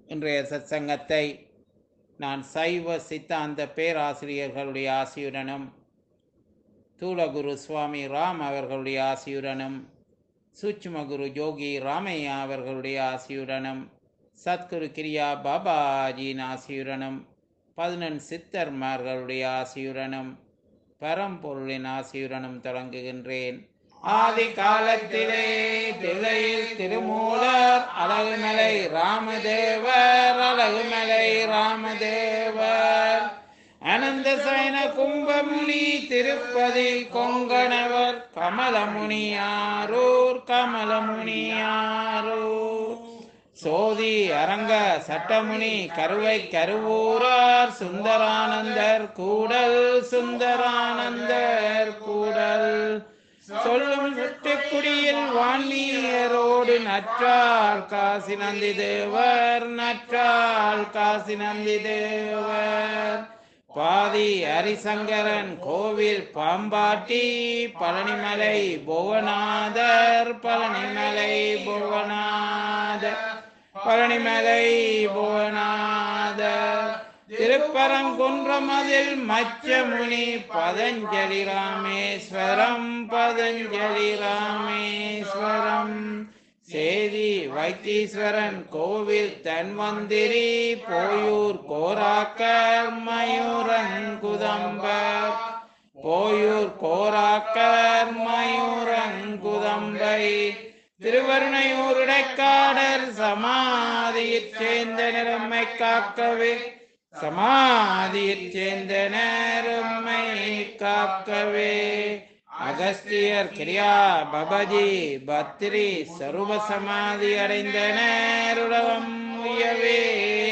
இன்றைய சத்சங்கத்தை நான் சைவ சித்தாந்த பேராசிரியர்களுடைய ஆசியுடனும் தூலகுரு சுவாமி ராம் அவர்களுடைய ஆசியுடனும் சூட்சுமகுரு யோகி ராமையா அவர்களுடைய ஆசியுடனும் சத்குரு கிரியா பாபாஜியின் ஆசியுடனும் பதினெண் சித்தர்மார்களுடைய ஆசியுடனும் பரம்பொருளின் ஆசியுடனும் தொடங்குகின்றேன் ஆதி காலத்திலே தில்லையில் திருமூலர் அழகுமலை ராமதேவர் அழகுமலை ராமதேவர் அனந்த சயன கும்பமுனி திருப்பதி கொங்கணவர் கமலமுனியாரூர் கமலமுனியாரூர் சோதி அரங்க சட்டமுனி கருவை கருவூரார் சுந்தரானந்தர் கூடல் சுந்தரானந்தர் கூடல் சொல்லும் வெட்டுக்குடியில் வான்மீயரோடு நற்றால் காசி நந்தி தேவர் நற்றால் காசி நந்தி தேவர் பாதி ஹரிசங்கரன் கோவில் பாம்பாட்டி பழனிமலை புவனாதர் பழனிமலை புவனாதர் பழனிமலை புவனாதர் திருப்பரங்குன்றம் அதில் மச்சமுனி பதஞ்சலி ராமேஸ்வரம் பதஞ்சலி ராமேஸ்வரம் சேதி வைத்தீஸ்வரன் கோவில் தன்வந்திரி போயூர் கோராக்கர் மயூரங்குதம்பர் போயூர் கோராக்கர் மயூரங்குதம்பை திருவருணையூர் இடைக்காடர் சமாதியைச் சேர்ந்த நிறமை காக்கவே சமாதியைச் சேர்ந்த நேரம்மை காக்கவே அகஸ்தியர் கிரியா பபஜி பத்ரி சருவ சமாதி அடைந்த நேருலகம் உயவே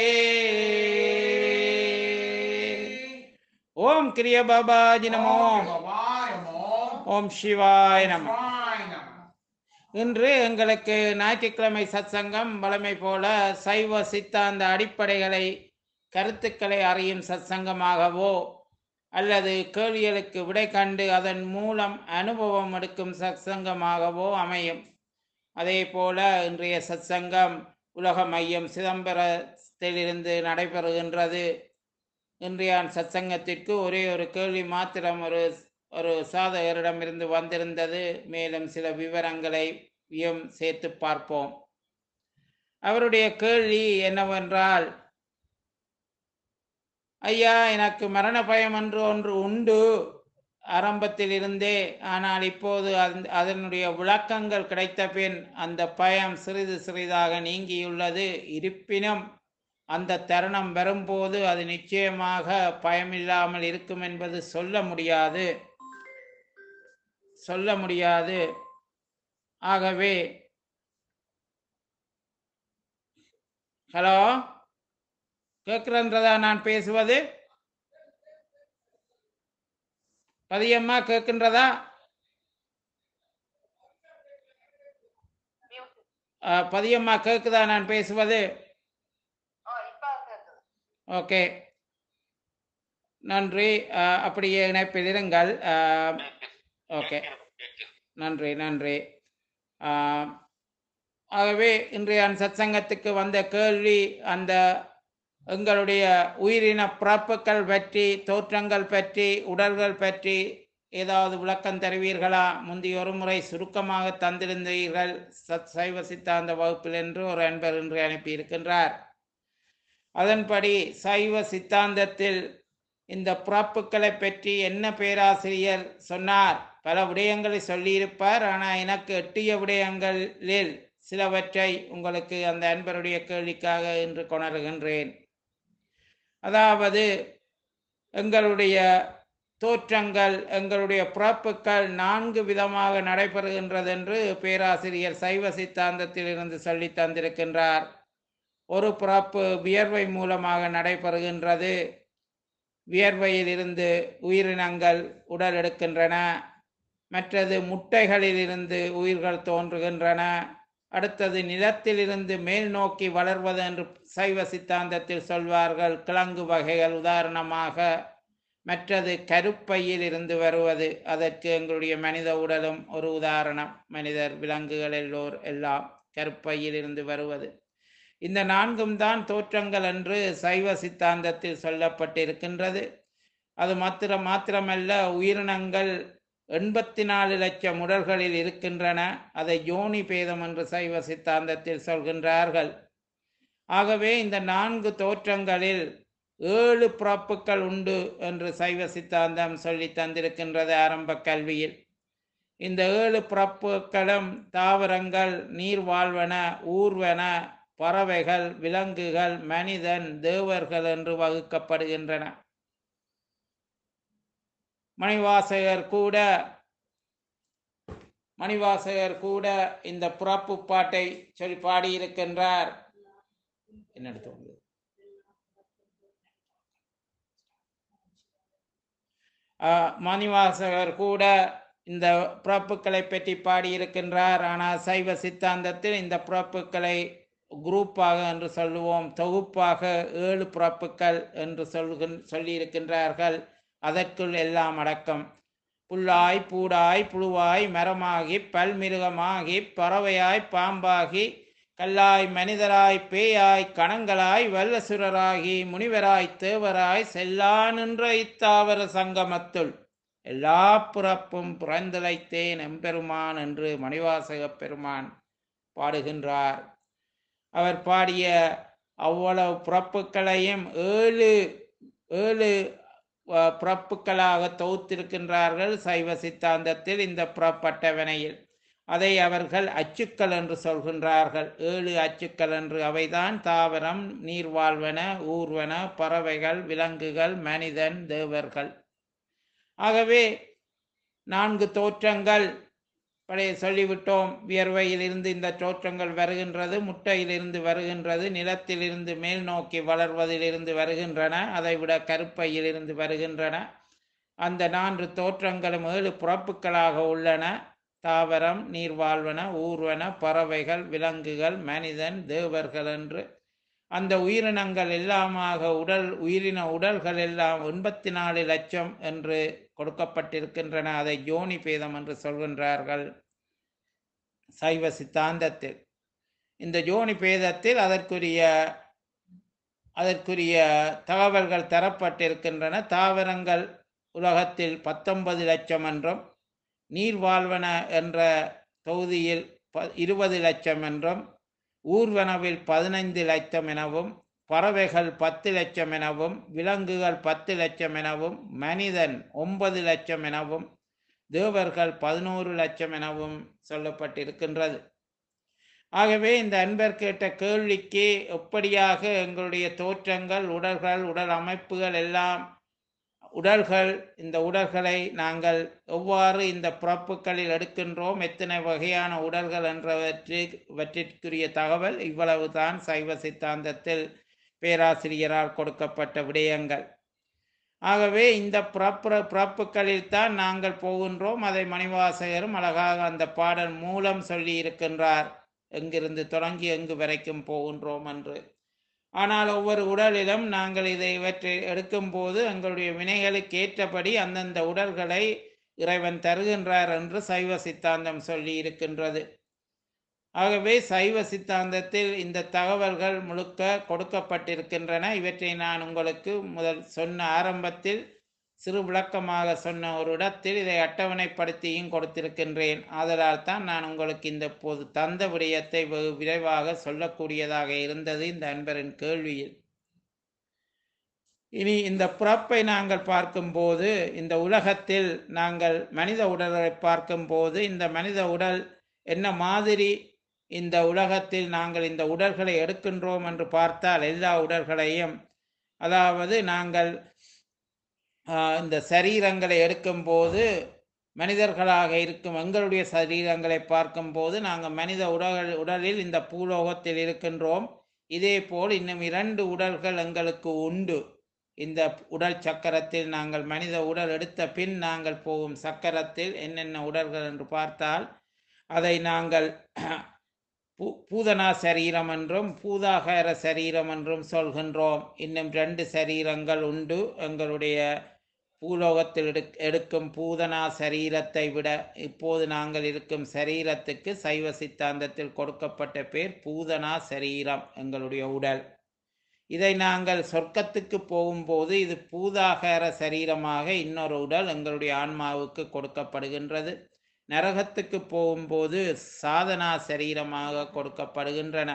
ஓம் கிரிய பாபாஜி நமோ ஓம் சிவாய நம இன்று எங்களுக்கு ஞாயிற்றுக்கிழமை சத்சங்கம் வழமை போல சைவ சித்தாந்த அடிப்படைகளை கருத்துக்களை அறியும் சத்சங்கமாகவோ அல்லது கேள்விகளுக்கு விடை கண்டு அதன் மூலம் அனுபவம் எடுக்கும் சத்சங்கமாகவோ அமையும் அதே போல இன்றைய சத்சங்கம் உலக மையம் சிதம்பரத்திலிருந்து நடைபெறுகின்றது இன்றைய சத்சங்கத்திற்கு ஒரே ஒரு கேள்வி மாத்திரம் ஒரு ஒரு சாதகரிடமிருந்து வந்திருந்தது மேலும் சில விவரங்களையும் சேர்த்து பார்ப்போம் அவருடைய கேள்வி என்னவென்றால் ஐயா எனக்கு மரண பயம் என்று ஒன்று உண்டு ஆரம்பத்தில் இருந்தே ஆனால் இப்போது அதனுடைய விளக்கங்கள் கிடைத்த பின் அந்த பயம் சிறிது சிறிதாக நீங்கியுள்ளது இருப்பினும் அந்த தருணம் வரும்போது அது நிச்சயமாக பயமில்லாமல் இருக்கும் என்பது சொல்ல முடியாது சொல்ல முடியாது ஆகவே ஹலோ கேட்கிறன்றதா நான் பேசுவது பதியம்மா கேட்கின்றதா பதியம்மா கேக்குதா நான் பேசுவது ஓகே நன்றி அப்படியே இணைப்பில் இருங்கள் ஓகே நன்றி நன்றி ஆகவே இன்றைய சத்சங்கத்துக்கு வந்த கேள்வி அந்த எங்களுடைய உயிரின பிறப்புகள் பற்றி தோற்றங்கள் பற்றி உடல்கள் பற்றி ஏதாவது விளக்கம் தருவீர்களா முந்தைய ஒரு முறை சுருக்கமாக தந்திருந்தீர்கள் சத் சைவ சித்தாந்த வகுப்பில் என்று ஒரு அன்பர் இன்று அனுப்பியிருக்கின்றார் அதன்படி சைவ சித்தாந்தத்தில் இந்த பிறப்புகளை பற்றி என்ன பேராசிரியர் சொன்னார் பல விடயங்களை சொல்லியிருப்பார் ஆனால் எனக்கு எட்டிய விடயங்களில் சிலவற்றை உங்களுக்கு அந்த அன்பருடைய கேள்விக்காக இன்று கொணர்கின்றேன் அதாவது எங்களுடைய தோற்றங்கள் எங்களுடைய பிறப்புகள் நான்கு விதமாக நடைபெறுகின்றது என்று பேராசிரியர் சைவ சித்தாந்தத்தில் இருந்து சொல்லி தந்திருக்கின்றார் ஒரு பிறப்பு வியர்வை மூலமாக நடைபெறுகின்றது வியர்வையில் இருந்து உயிரினங்கள் உடல் எடுக்கின்றன மற்றது முட்டைகளில் இருந்து உயிர்கள் தோன்றுகின்றன அடுத்தது நிலத்திலிருந்து மேல் நோக்கி வளர்வது என்று சைவ சித்தாந்தத்தில் சொல்வார்கள் கிழங்கு வகைகள் உதாரணமாக மற்றது கருப்பையில் இருந்து வருவது அதற்கு எங்களுடைய மனித உடலும் ஒரு உதாரணம் மனிதர் விலங்குகள் எல்லோர் எல்லாம் கருப்பையில் இருந்து வருவது இந்த நான்கும் தான் தோற்றங்கள் என்று சைவ சித்தாந்தத்தில் சொல்லப்பட்டிருக்கின்றது அது மாத்திரம் மாத்திரமல்ல உயிரினங்கள் எண்பத்தி நாலு லட்சம் உடல்களில் இருக்கின்றன அதை யோனி பேதம் என்று சைவ சித்தாந்தத்தில் சொல்கின்றார்கள் ஆகவே இந்த நான்கு தோற்றங்களில் ஏழு பிறப்புகள் உண்டு என்று சைவ சித்தாந்தம் சொல்லி தந்திருக்கின்றது ஆரம்ப கல்வியில் இந்த ஏழு பிறப்புகளும் தாவரங்கள் நீர் வாழ்வன ஊர்வன பறவைகள் விலங்குகள் மனிதன் தேவர்கள் என்று வகுக்கப்படுகின்றன மணிவாசகர் கூட மணிவாசகர் கூட இந்த புறப்பு பாட்டை சொல்லி பாடியிருக்கின்றார் என்ன எடுத்து வந்தது? ஆஹ், மணிவாசகர் கூட இந்த பிறப்புகளை பற்றி பாடியிருக்கின்றார் ஆனால் சைவ சித்தாந்தத்தில் இந்த பிறப்புகளை குரூப்பாக என்று சொல்லுவோம் தொகுப்பாக ஏழு பிறப்புகள் என்று சொல்கின் சொல்லியிருக்கின்றார்கள் அதற்குள் எல்லாம் அடக்கம் புல்லாய் பூடாய் புழுவாய் மரமாகி பல்மிருகமாகி பறவையாய் பாம்பாகி கல்லாய் மனிதராய் பேயாய் கணங்களாய் வல்லசுரராகி முனிவராய் தேவராய் செல்லா நின்ற இத்தாவர சங்கமத்துள் எல்லா பிறப்பும் பிறந்திழைத்தேன் எம்பெருமான் என்று மணிவாசகப் பெருமான் பாடுகின்றார் அவர் பாடிய அவ்வளவு பிறப்புகளையும் ஏழு ஏழு அஹ், பிறப்புகளாக தொகுத்திருக்கின்றார்கள் சைவ சித்தாந்தத்தில் இந்த புறப்பட்டவனையில் அதை அவர்கள் அச்சுக்கள் என்று சொல்கின்றார்கள் ஏழு அச்சுக்கள் என்று அவைதான் தாவரம் நீர்வாழ்வன ஊர்வன பறவைகள் விலங்குகள் மனிதன் தேவர்கள் ஆகவே நான்கு தோற்றங்கள் பழைய சொல்லிவிட்டோம் வியர்வையிலிருந்து இந்த தோற்றங்கள் வருகின்றது முட்டையிலிருந்து வருகின்றது நிலத்திலிருந்து மேல் நோக்கி வளர்வதிலிருந்து வருகின்றன அதைவிட கருப்பையிலிருந்து வருகின்றன அந்த நான்கு தோற்றங்களும் ஏழு பிறப்புகளாக உள்ளன தாவரம் நீர்வாழ்வன ஊர்வன பறவைகள் விலங்குகள் மனிதன் தேவர்கள் என்று அந்த உயிரினங்கள் எல்லாமாக உடல் உயிரின உடல்கள் எல்லாம் எண்பத்தி நாலு லட்சம் என்று கொடுக்கப்பட்டிருக்கின்றன அதை யோனி பேதம் என்று சொல்கின்றார்கள் சைவ சித்தாந்தத்தில் இந்த யோனி பேதத்தில் அதற்குரிய அதற்குரிய தகவல்கள் தரப்பட்டிருக்கின்றன தாவரங்கள் உலகத்தில் பத்தொன்பது லட்சம் என்றும் நீர்வாழ்வன என்ற தொகுதியில் ப இருபது லட்சம் என்றும் ஊர்வனவில் பதினைந்து லட்சம் எனவும் பறவைகள் பத்து லட்சம் எனவும் விலங்குகள் பத்து லட்சம் எனவும் மனிதன் ஒன்பது லட்சம் எனவும் தேவர்கள் பதினோரு லட்சம் எனவும் சொல்லப்பட்டிருக்கின்றது ஆகவே இந்த அன்பர் கேட்ட கேள்விக்கு எப்படியாக எங்களுடைய தோற்றங்கள் உடல்கள் உடல் அமைப்புகள் எல்லாம் உடல்கள் இந்த உடல்களை நாங்கள் எவ்வாறு இந்த பிறப்புகளில் எடுக்கின்றோம் எத்தனை வகையான உடல்கள் என்றவற்றிற்குரிய தகவல் இவ்வளவுதான் சைவ சித்தாந்தத்தில் பேராசிரியரால் கொடுக்கப்பட்ட விடயங்கள் ஆகவே இந்த பிறப்பு பிறப்புகளில் தான் நாங்கள் போகின்றோம் அதை மணிவாசகரும் அழகாக அந்த பாடல் மூலம் சொல்லி இருக்கின்றார் எங்கிருந்து தொடங்கி எங்கு வரைக்கும் போகின்றோம் என்று ஆனால் ஒவ்வொரு உடலிலும் நாங்கள் இதை இவற்றை எடுக்கும்போது எங்களுடைய வினைகளுக்கு ஏற்றபடி அந்தந்த உடல்களை இறைவன் தருகின்றார் என்று சைவ சித்தாந்தம் சொல்லி இருக்கின்றது ஆகவே சைவ சித்தாந்தத்தில் இந்த தகவல்கள் முழுக்க கொடுக்கப்பட்டிருக்கின்றன இவற்றை நான் உங்களுக்கு முதல் சொன்ன ஆரம்பத்தில் சிறு விளக்கமாக சொன்ன ஒரு இடத்தில் இதை அட்டவணைப்படுத்தியும் கொடுத்திருக்கின்றேன் ஆதலால் தான் நான் உங்களுக்கு இந்த போது தந்த விடயத்தை வெகு விரைவாக சொல்லக்கூடியதாக இருந்தது இந்த அன்பரின் கேள்வியில் இனி இந்த பிறப்பை நாங்கள் பார்க்கும்போது இந்த உலகத்தில் நாங்கள் மனித உடலை பார்க்கும்போது இந்த மனித உடல் என்ன மாதிரி இந்த உலகத்தில் நாங்கள் இந்த உடல்களை எடுக்கின்றோம் என்று பார்த்தால் எல்லா உடல்களையும் அதாவது நாங்கள் ஆஹ், இந்த சரீரங்களை எடுக்கும்போது மனிதர்களாக இருக்கும் எங்களுடைய சரீரங்களை பார்க்கும்போது நாங்கள் மனித உடல் உடலில் இந்த பூலோகத்தில் இருக்கின்றோம் இதேபோல் இன்னும் இரண்டு உடல்கள் எங்களுக்கு உண்டு இந்த உடல் சக்கரத்தில் நாங்கள் மனித உடல் எடுத்த பின் நாங்கள் போகும் சக்கரத்தில் என்னென்ன உடல்கள் என்று பார்த்தால் அதை நாங்கள் பூ பூதனா சரீரம் என்றும் பூதாகார சரீரம் என்றும் சொல்கின்றோம் இன்னும் ரெண்டு சரீரங்கள் உண்டு எங்களுடைய பூலோகத்தில் எடுக்- எடுக்கும் பூதனா சரீரத்தை விட இப்போது நாங்கள் இருக்கும் சரீரத்துக்கு சைவ சித்தாந்தத்தில் கொடுக்கப்பட்ட பேர் பூதனா சரீரம் எங்களுடைய உடல் இதை நாங்கள் சொர்க்கத்துக்கு போகும்போது இது பூதாகார சரீரமாக இன்னொரு உடல் எங்களுடைய ஆன்மாவுக்கு கொடுக்கப்படுகின்றது நரகத்துக்கு போகும்போது சாதனா சரீரமாக கொடுக்கப்படுகின்றன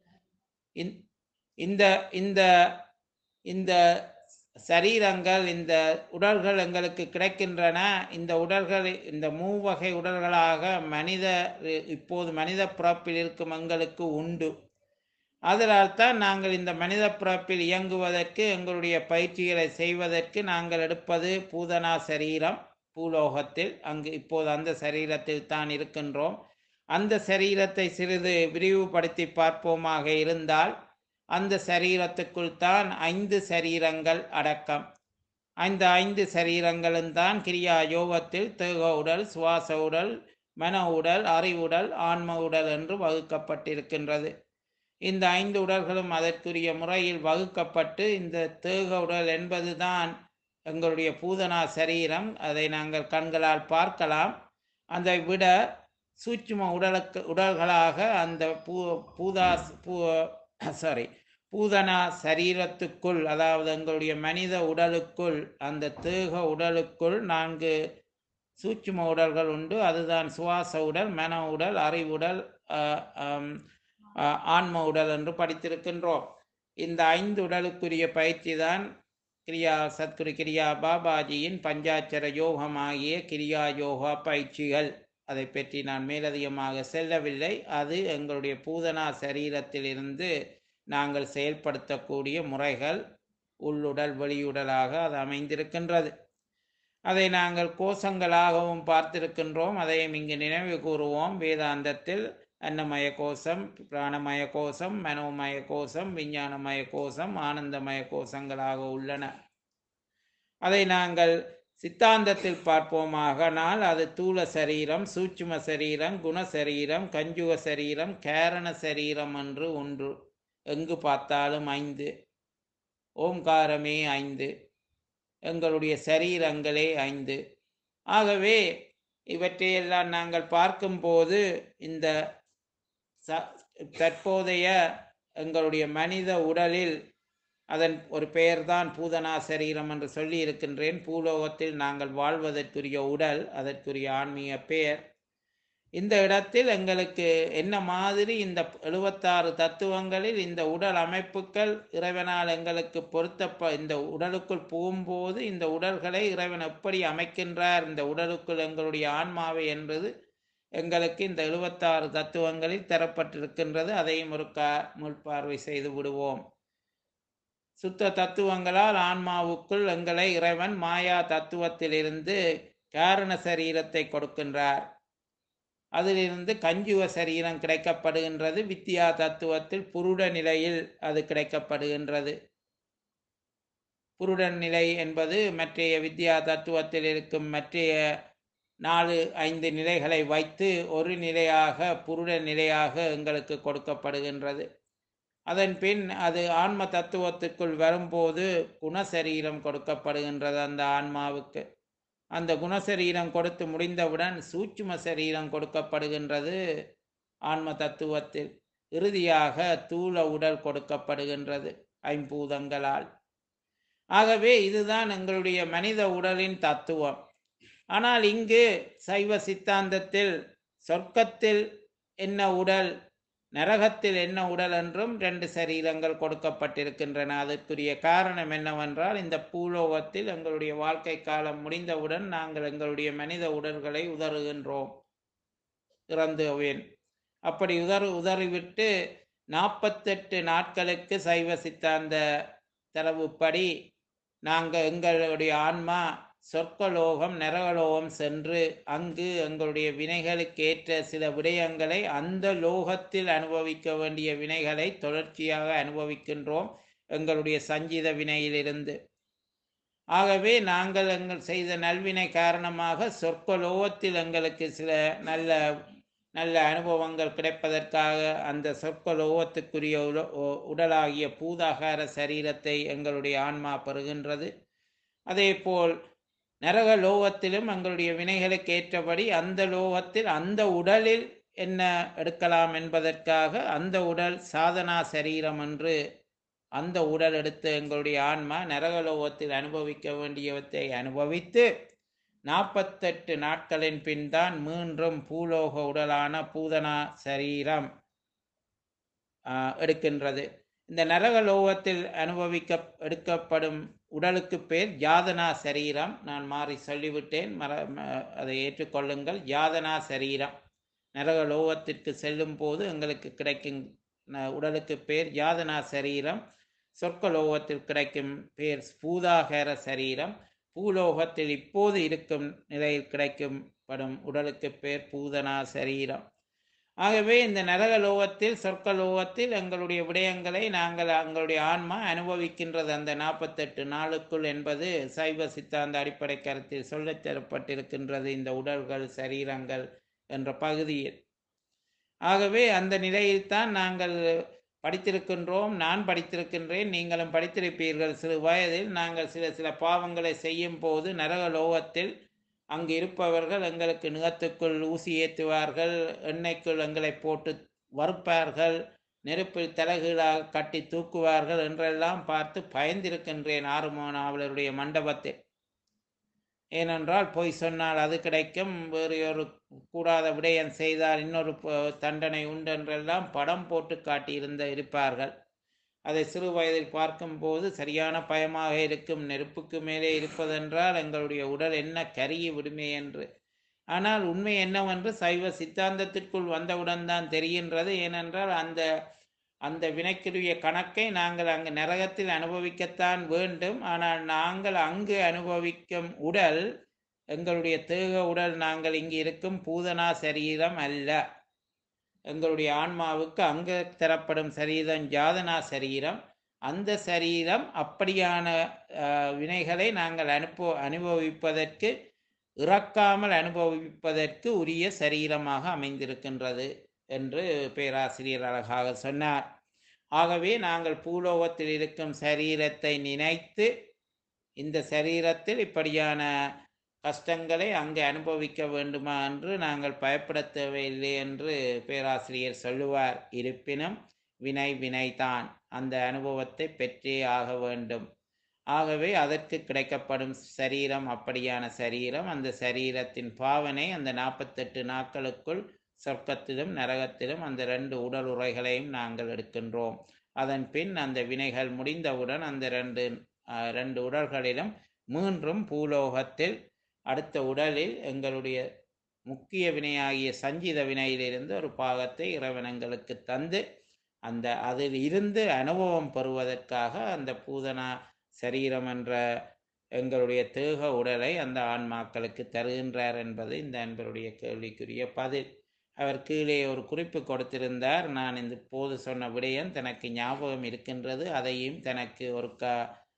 இந்த- இந்த இந்த இந்த சரீரங்கள் இந்த உடல்கள் எங்களுக்கு கிடைக்கின்றன இந்த உடல்கள் இந்த மூவகை உடல்களாக மனித இப்போது மனித பிறப்பில் இருக்கும் எங்களுக்கு உண்டு அதனால் தான் நாங்கள் இந்த மனித பிறப்பில் இயங்குவதற்கு எங்களுடைய பயிற்சிகளை செய்வதற்கு நாங்கள் எடுப்பது பூதனா சரீரம் பூலோகத்தில் அங்கு இப்போது அந்த சரீரத்தில் தான் இருக்கின்றோம் அந்த சரீரத்தை சிறிது விரிவுபடுத்தி பார்ப்போமாக இருந்தால் அந்த சரீரத்துக்குள் தான் ஐந்து சரீரங்கள் அடக்கம் அந்த ஐந்து சரீரங்களும் தான் கிரியா யோகத்தில் தேக உடல் சுவாச உடல் மன உடல் அறிவுடல் ஆன்ம உடல் என்று வகுக்கப்பட்டிருக்கின்றது இந்த ஐந்து உடல்களும் அதற்குரிய முறையில் வகுக்கப்பட்டு இந்த தேக உடல் என்பதுதான் எங்களுடைய பூதனா சரீரம் அதை நாங்கள் கண்களால் பார்க்கலாம் அதை விட சூட்சும உடலுக்கு உடல்களாக அந்த பூ பூதா பூ சாரி பூதனா சரீரத்துக்குள் அதாவது எங்களுடைய மனித உடலுக்குள் அந்த தேக உடலுக்குள் நான்கு சூட்சும உடல்கள் உண்டு அதுதான் சுவாச உடல் மன உடல் அறிவுடல் அஹ், ஆம், அஹ், ஆன்ம உடல் என்று படித்திருக்கின்றோம் இந்த ஐந்து உடலுக்குரிய பயிற்சி தான் கிரியா சத்குரு கிரியா பாபாஜியின் பஞ்சாட்சர யோகமாகிய கிரியா யோகா பயிற்சிகள் அதை பற்றி நான் மேலதிகமாக செல்லவில்லை அது எங்களுடைய பூதனா சரீரத்திலிருந்து நாங்கள் செயல்படுத்தக்கூடிய முறைகள் உள்ளுடல் வெளியுடலாக அது அமைந்திருக்கின்றது அதை நாங்கள் கோஷங்களாகவும் பார்த்திருக்கின்றோம் அதையும் இங்கு நினைவு கூறுவோம் வேதாந்தத்தில் அன்னமய கோஷம் பிராணமய கோஷம் மனோமய கோஷம் விஞ்ஞானமய கோஷம் ஆனந்தமய கோஷங்களாக உள்ளன அதை நாங்கள் சித்தாந்தத்தில் பார்ப்போமாகனால் அது தூல சரீரம் சூட்சும சரீரம் குண சரீரம் கஞ்சுக சரீரம் கேரண சரீரம் என்று ஒன்று எங்கு பார்த்தாலும் ஐந்து ஓம்காரமே ஐந்து எங்களுடைய சரீரங்களே ஐந்து ஆகவே இவற்றையெல்லாம் நாங்கள் பார்க்கும்போது இந்த ச- தற்போதைய எங்களுடைய மனித உடலில் அதன் ஒரு பெயர்தான் பூதனா சரீரம் என்று சொல்லி இருக்கின்றேன் பூலோகத்தில் நாங்கள் வாழ்வதற்குரிய உடல் அதற்குரிய ஆன்மீக பெயர் இந்த இடத்தில் எங்களுக்கு என்ன மாதிரி இந்த எழுபத்தாறு தத்துவங்களில் இந்த உடல் அமைப்புகள் இறைவனால் எங்களுக்கு பொருத்தப்ப இந்த உடலுக்குள் புகும்போது இந்த உடல்களை இறைவன் எப்படி அமைக்கின்றார் இந்த உடலுக்குள் எங்களுடைய ஆன்மாவை என்பது எங்களுக்கு இந்த எழுபத்தாறு தத்துவங்களில் தரப்பட்டிருக்கின்றது அதையும் ஒரு கா முள்பார்வை செய்து விடுவோம் சுத்த தத்துவங்களால் ஆன்மாவுக்குள் எங்களை இறைவன் மாயா தத்துவத்திலிருந்து காரண சரீரத்தை கொடுக்கின்றார் அதிலிருந்து கஞ்சுவ சரீரம் கிடைக்கப்படுகின்றது வித்யா தத்துவத்தில் புருட நிலையில் அது கிடைக்கப்படுகின்றது புருடன் நிலை என்பது மற்றைய வித்யா தத்துவத்தில் இருக்கும் மற்றைய நாலு ஐந்து நிலைகளை வைத்து ஒரு நிலையாக புருட நிலையாக எங்களுக்கு கொடுக்கப்படுகின்றது அதன் பின் அது ஆன்ம தத்துவத்துக்குள் வரும்போது குணசரீரம் கொடுக்கப்படுகின்றது அந்த ஆன்மாவுக்கு அந்த குணசரீரம் கொடுத்து முடிந்தவுடன் சூட்சும சரீரம் கொடுக்கப்படுகின்றது ஆன்ம தத்துவத்தில் இறுதியாக தூல உடல் கொடுக்கப்படுகின்றது ஐம்பூதங்களால் ஆகவே இதுதான் எங்களுடைய மனித உடலின் தத்துவம் ஆனால் இங்கு சைவ சித்தாந்தத்தில் சொர்க்கத்தில் என்ன உடல் நரகத்தில் என்ன உடல் என்றும் ரெண்டு சரீரங்கள் கொடுக்கப்பட்டிருக்கின்றன அதற்குரிய காரணம் என்னவென்றால் இந்த பூலோகத்தில் எங்களுடைய வாழ்க்கை காலம் முடிந்தவுடன் நாங்கள் எங்களுடைய மனித உடல்களை உதறுகின்றோம் இறந்துவேன் அப்படி உதறு உதறிவிட்டு நாற்பத்தெட்டு நாட்களுக்கு சைவ சித்தாந்த தரவுப்படி நாங்கள் எங்களுடைய ஆன்மா சொர்க்கலோகம் நரகலோகம் சென்று அங்கு எங்களுடைய வினைகளுக்கு ஏற்ற சில விடயங்களை அந்த லோகத்தில் அனுபவிக்க வேண்டிய வினைகளை தொடர்ச்சியாக அனுபவிக்கின்றோம் எங்களுடைய சஞ்சித வினையிலிருந்து ஆகவே நாங்கள் எங்கள் செய்த நல்வினை காரணமாக சொர்க்கலோகத்தில் எங்களுக்கு சில நல்ல நல்ல அனுபவங்கள் கிடைப்பதற்காக அந்த சொர்க்கலோகத்துக்குரிய உல- உ- உடலாகிய பூதாகார சரீரத்தை எங்களுடைய ஆன்மா பெறுகின்றது அதேபோல் நரக லோகத்திலும் எங்களுடைய வினைகளுக்கு ஏற்றபடி அந்த லோகத்தில் அந்த உடலில் என்ன எடுக்கலாம் என்பதற்காக அந்த உடல் சாதனா சரீரம் என்று அந்த உடல் எடுத்து எங்களுடைய ஆன்மா நரகலோகத்தில் அனுபவிக்க வேண்டியவற்றை அனுபவித்து நாற்பத்தெட்டு நாட்களின் பின் தான் மீண்டும் பூலோக உடலான பூதனா சரீரம் ஆஹ், எடுக்கின்றது இந்த நரகலோகத்தில் அனுபவிக்க எடுக்கப்படும் உடலுக்கு பேர் யாதனா சரீரம் நான் மாறி சொல்லிவிட்டேன் மற ம- அதை ஏற்றுக்கொள்ளுங்கள் யாதனா சரீரம் நரகலோகத்திற்கு செல்லும் போது எங்களுக்கு கிடைக்கும் ந- உடலுக்கு பேர் யாதனா சரீரம் சொர்க்கலோகத்தில் கிடைக்கும் பேர் பூதாகர சரீரம் பூலோகத்தில் இப்போது இருக்கும் நிலையில் கிடைக்கும் படும் உடலுக்கு பேர் பூதனா சரீரம் ஆகவே இந்த நரக லோகத்தில் சொர்க்க லோகத்தில் எங்களுடைய விடயங்களை நாங்கள் எங்களுடைய ஆன்மா அனுபவிக்கின்றது அந்த நாற்பத்தெட்டு நாளுக்குள் என்பது சைவ சித்தாந்த அடிப்படை கருத்தில் சொல்லத் தரப்பட்டிருக்கின்றது இந்த உடல்கள் சரீரங்கள் என்ற பகுதியில் ஆகவே அந்த நிலையில்தான் நாங்கள் படித்திருக்கின்றோம் நான் படித்திருக்கின்றேன் நீங்களும் படித்திருப்பீர்கள் சிறு வயதில் நாங்கள் சில சில பாவங்களை செய்யும் போது நரக லோகத்தில் அங்கு இருப்பவர்கள் எங்களுக்கு நிலத்துக்குள் ஊசி ஏற்றுவார்கள் எண்ணெய்க்குள் எங்களை போட்டு வறுப்பார்கள் நெருப்பில் தலைகீழாக கட்டி தூக்குவார்கள் என்றெல்லாம் பார்த்து பயந்திருக்கின்றேன் ஆறுமோ நாவலருடைய மண்டபத்தில் ஏனென்றால் பொய் சொன்னால் அது கிடைக்கும் வேறு ஒரு கூடாத விடயம் செய்தால் இன்னொரு ப- தண்டனை உண்டு என்றெல்லாம் படம் போட்டு காட்டியிருந்த இருப்பார்கள் அதை சிறு வயதில் பார்க்கும்போது சரியான பயமாக இருக்கும் நெருப்புக்கு மேலே இருப்பதென்றால் எங்களுடைய உடல் என்ன கருகி விடுமே என்று ஆனால் உண்மை என்னவென்று சைவ சித்தாந்தத்திற்குள் வந்தவுடன் தான் தெரிகின்றது ஏனென்றால் அந்த அந்த வினைக்குரிய கணக்கை நாங்கள் அங்கு நரகத்தில் அனுபவிக்கத்தான் வேண்டும் ஆனால் நாங்கள் அங்கு அனுபவிக்கும் உடல் எங்களுடைய தேக உடல் நாங்கள் இங்கு இருக்கும் பூதனா சரீரம் அல்ல எங்களுடைய ஆன்மாவுக்கு அங்கு தரப்படும் சரீரம் ஜாதனா சரீரம் அந்த சரீரம் அப்படியான அஹ், வினைகளை நாங்கள் அனுப்ப அனுபவிப்பதற்கு இறக்காமல் அனுபவிப்பதற்கு உரிய சரீரமாக அமைந்திருக்கின்றது என்று பேராசிரியர் அழகாக சொன்னார் ஆகவே நாங்கள் பூலோகத்தில் இருக்கும் சரீரத்தை நினைத்து இந்த சரீரத்தில் இப்படியான கஷ்டங்களை அங்கே அனுபவிக்க வேண்டுமா என்று நாங்கள் பயப்பட தேவையில்லை என்று பேராசிரியர் சொல்லுவார் இருப்பினும் வினை வினைதான் அந்த அனுபவத்தை பெற்றே ஆக வேண்டும் ஆகவே அதற்கு கிடைக்கப்படும் சரீரம் அப்படியான சரீரம் அந்த சரீரத்தின் பாவனை அந்த நாற்பத்தெட்டு நாட்களுக்குள் சொர்க்கத்திலும் நரகத்திலும் அந்த ரெண்டு உடல் உரைகளையும் நாங்கள் எடுக்கின்றோம் அதன் பின் அந்த வினைகள் முடிந்தவுடன் அந்த ரெண்டு அஹ், ரெண்டு உடல்களிலும் மீண்டும் பூலோகத்தில் அடுத்த உடலில் எங்களுடைய முக்கிய வினையாகிய சஞ்சித வினையிலிருந்து ஒரு பாகத்தை இறைவன் எங்களுக்கு தந்து அந்த அதில் இருந்து அனுபவம் பெறுவதற்காக அந்த பூதனா சரீரம் என்ற எங்களுடைய தேக உடலை அந்த ஆன்மாக்களுக்கு தருகின்றார் என்பது இந்த அன்பருடைய கேள்விக்குரிய பதில் அவர் கீழே ஒரு குறிப்பு கொடுத்திருந்தார் நான் இந்த போது சொன்ன விடயம் தனக்கு ஞாபகம் இருக்கின்றது அதையும் தனக்கு ஒரு க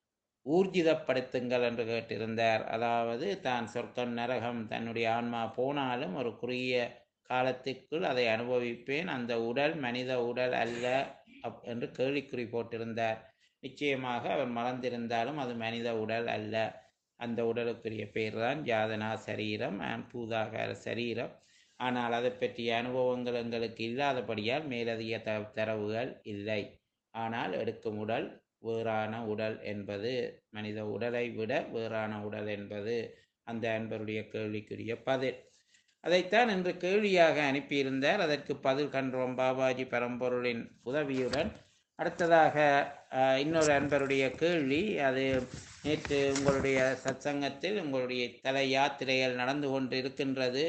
ஊர்ஜிதப்படுத்துங்கள் என்று கேட்டிருந்தார் அதாவது தான் சொர்க்கம் நரகம் தன்னுடைய ஆன்மா போனாலும் ஒரு குறுகிய காலத்திற்குள் அதை அனுபவிப்பேன் அந்த உடல் மனித உடல் அல்ல அப்- என்று கேள்விக்குறி போட்டிருந்தார் நிச்சயமாக அவர் மறந்திருந்தாலும் அது மனித உடல் அல்ல அந்த உடலுக்குரிய பெயர் தான் ஜாதனா சரீரம் and பூதாகார சரீரம் ஆனால் அதை பற்றிய அனுபவங்கள் எங்களுக்கு இல்லாதபடியால் மேலதிக த தரவுகள் இல்லை ஆனால் எடுக்கும் உடல் வேறான உடல் என்பது மனித உடலை விட வேறான உடல் என்பது அந்த அன்பருடைய கேள்விக்குரிய பதில் அதைத்தான் இன்று கேள்வியாக அனுப்பியிருந்தார் அதற்கு பதில் கண்டோம் பாபாஜி பரம்பொருளின் உதவியுடன் அடுத்ததாக அஹ், இன்னொரு அன்பருடைய கேள்வி அது நேற்று உங்களுடைய சத்சங்கத்தில் உங்களுடைய தல யாத்திரைகள் நடந்து கொண்டு இருக்கின்றது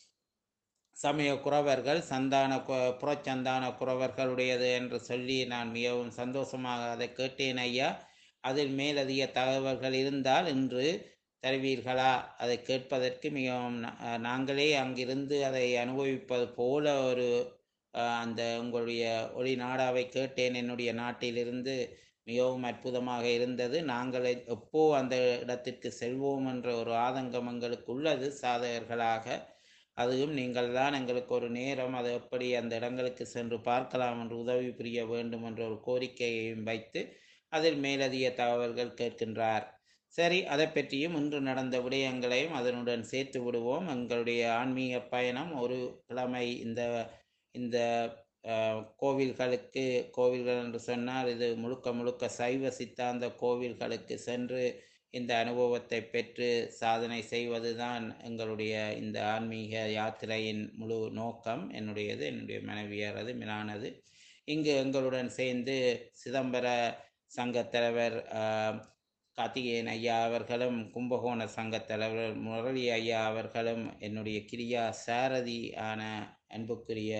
சமய குறவர்கள் சந்தான கு- புறச்சந்தான குறவர்களுடையது என்று சொல்லி நான் மிகவும் சந்தோஷமாக அதை கேட்டேன் ஐயா அதில் மேலதிக தகவல்கள் இருந்தால் இன்று தருவீர்களா அதை கேட்பதற்கு மிகவும் நா- அஹ் நாங்களே அங்கிருந்து அதை அனுபவிப்பது போல ஒரு அஹ், அந்த உங்களுடைய ஒளி நாடாவை கேட்டேன் என்னுடைய நாட்டிலிருந்து மிகவும் அற்புதமாக இருந்தது நாங்கள் எப்போ அந்த இடத்திற்கு செல்வோம் என்ற ஒரு ஆதங்கம் எங்களுக்கு உள்ளது சாதகர்களாக அதுவும் நீங்கள் தான் எங்களுக்கு ஒரு நேரம் அதை எப்படி அந்த இடங்களுக்கு சென்று பார்க்கலாம் என்று உதவி புரிய வேண்டும் என்ற ஒரு கோரிக்கையையும் வைத்து அதில் மேலதிக தகவல்கள் கேட்கின்றார் சரி அதை பற்றியும் இன்று நடந்த விடயங்களையும் அதனுடன் சேர்த்து விடுவோம் எங்களுடைய ஆன்மீக பயணம் ஒரு கிழமை இந்த இந்த அஹ், கோவில்களுக்கு கோவில்கள் என்று சொன்னால் இது முழுக்க முழுக்க சைவ சித்தாந்த கோவில்களுக்கு சென்று இந்த அனுபவத்தை பெற்று சாதனை செய்வதுதான் எங்களுடைய இந்த ஆன்மீக யாத்திரையின் முழு நோக்கம் என்னுடையது என்னுடைய மனைவியாரது மிலானது இங்கு எங்களுடன் சேர்ந்து சிதம்பர சங்கத் தலைவர் ஆஹ், கார்த்திகேயன் ஐயா அவர்களும் கும்பகோண சங்கத் தலைவர் முரளி ஐயா அவர்களும் என்னுடைய கிரியா சாரதி ஆன அன்புக்குரிய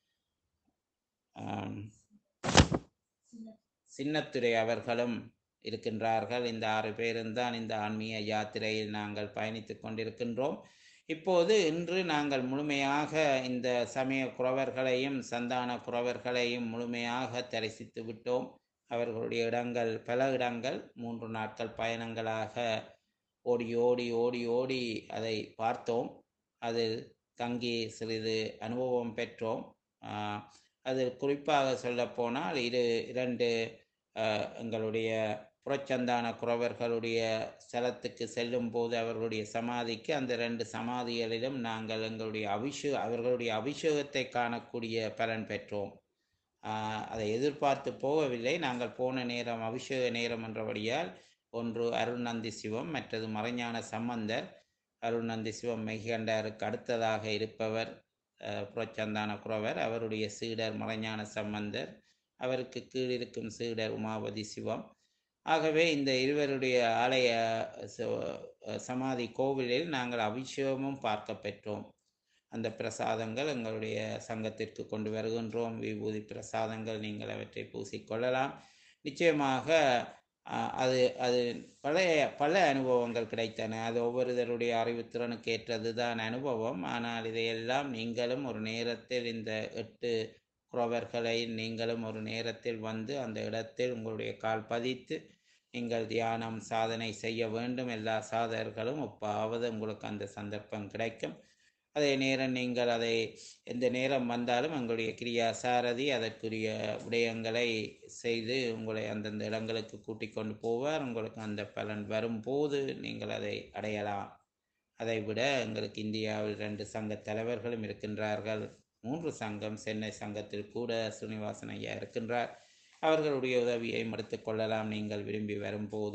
ஆம், சின்னத்துரை அவர்களும் இருக்கின்றார்கள் இந்த ஆறு பேரும் தான் இந்த ஆன்மீக யாத்திரையில் நாங்கள் பயணித்துக் கொண்டிருக்கின்றோம் இப்போது இன்று நாங்கள் முழுமையாக இந்த சமய குறவர்களையும் சந்தான குறவர்களையும் முழுமையாக தரிசித்து விட்டோம் அவர்களுடைய இடங்கள் பல இடங்கள் மூன்று நாட்கள் பயணங்களாக ஓடி ஓடி ஓடி ஓடி அதை பார்த்தோம் அதில் தங்கி சிறிது அனுபவம் பெற்றோம் ஆஹ், அதில் குறிப்பாக சொல்லப்போனால் இரு இரண்டு ஆஹ், எங்களுடைய புறச்சந்தான குறவர்களுடைய ஸ்தலத்துக்கு செல்லும் போது அவர்களுடைய சமாதிக்கு அந்த ரெண்டு சமாதிகளிலும் நாங்கள் எங்களுடைய அபிஷே அவர்களுடைய அபிஷேகத்தை காணக்கூடிய பலன் பெற்றோம் ஆஹ், அதை எதிர்பார்த்து போகவில்லை நாங்கள் போன நேரம் அபிஷேக நேரம் என்றபடியால் ஒன்று அருள்நந்தி சிவம் மற்றது மறைஞான சம்பந்தர் அருள்நந்தி சிவம் மெய்கண்டாருக்கு அடுத்ததாக இருப்பவர் அஹ், புறச்சந்தான குறவர் அவருடைய சீடர் மறைஞான சம்பந்தர் அவருக்கு கீழ் இருக்கும் சீடர் உமாபதி சிவம் ஆகவே இந்த இருவருடைய ஆலய ச- சமாதி கோவிலில் நாங்கள் அபிஷேகமும் பார்க்க பெற்றோம் அந்த பிரசாதங்கள் எங்களுடைய சங்கத்திற்கு கொண்டு வருகின்றோம் விபூதி பிரசாதங்கள் நீங்கள் அவற்றை பூசிக்கொள்ளலாம் நிச்சயமாக அஹ், அது அது பழைய பல அனுபவங்கள் கிடைத்தன அது ஒவ்வொருத்தருடைய அறிவுத்திறனுக்கு ஏற்றது தான் அனுபவம் ஆனால் இதையெல்லாம் நீங்களும் ஒரு நேரத்தில் இந்த எட்டு குறவர்களை நீங்களும் ஒரு நேரத்தில் வந்து அந்த இடத்தில் உங்களுடைய கால் பதித்து நீங்கள் தியானம் சாதனை செய்ய வேண்டும் எல்லா சாதகர்களும் ஒப்பாவது உங்களுக்கு அந்த சந்தர்ப்பம் கிடைக்கும் அதே நேரம் நீங்கள் அதை எந்த நேரம் வந்தாலும் எங்களுடைய கிரியா சாரதி அதற்குரிய விடயங்களை செய்து உங்களை அந்தந்த இடங்களுக்கு கூட்டிக் கொண்டு போவார் உங்களுக்கு அந்த பலன் வரும்போது நீங்கள் அதை அடையலாம் அதை விட எங்களுக்கு இந்தியாவில் ரெண்டு சங்க தலைவர்களும் இருக்கின்றார்கள் மூன்று சங்கம் சென்னை சங்கத்தில் கூட ஸ்ரீனிவாசன் ஐயா இருக்கின்றார் அவர்களுடைய உதவியை எடுத்துக் கொள்ளலாம் நீங்கள் விரும்பி வரும்போது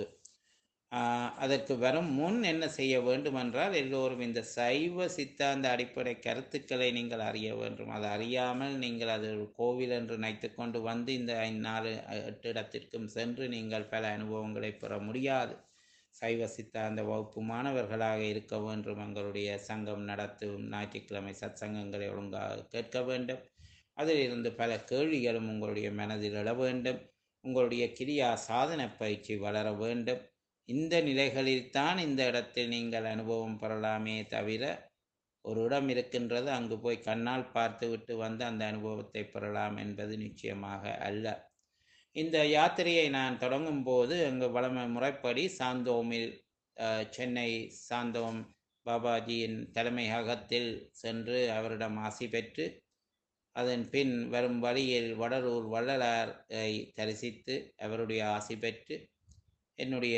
ஆஹ், அதற்கு வரும் முன் என்ன செய்ய வேண்டும் என்றால் எல்லோரும் இந்த சைவ சித்தாந்த அடிப்படை கருத்துக்களை நீங்கள் அறிய வேண்டும் அது அறியாமல் நீங்கள் அது ஒரு கோவில் என்று நினைத்து கொண்டு வந்து இந்த ஐந்து நாலு எட்டு இடத்திற்கும் சென்று நீங்கள் பல அனுபவங்களை பெற முடியாது சைவ சித்தாந்த வகுப்பு மாணவர்களாக இருக்க வேண்டும் எங்களுடைய சங்கம் நடத்தும் ஞாயிற்றுக்கிழமை சத்சங்கங்களை ஒழுங்காக கேட்க வேண்டும் அதிலிருந்து பல கேள்விகளும் உங்களுடைய மனதில் எழ வேண்டும் உங்களுடைய கிரியா சாதன பயிற்சி வளர வேண்டும் இந்த நிலைகளில்தான் இந்த இடத்தில் நீங்கள் அனுபவம் பெறலாமே தவிர ஒரு இடம் இருக்கின்றது அங்கு போய் கண்ணால் பார்த்துவிட்டு வந்து அந்த அனுபவத்தை பெறலாம் என்பது நிச்சயமாக அல்ல இந்த யாத்திரையை நான் தொடங்கும் போது எங்கள் வளமை முறைப்படி சாந்தோமில் அஹ், சென்னை சாந்தோம் பாபாஜியின் தலைமையகத்தில் சென்று அவரிடம் ஆசி பெற்று அதன் பின் வரும் வழியில் வடலூர் வள்ளலாரை தரிசித்து அவருடைய ஆசி பெற்று என்னுடைய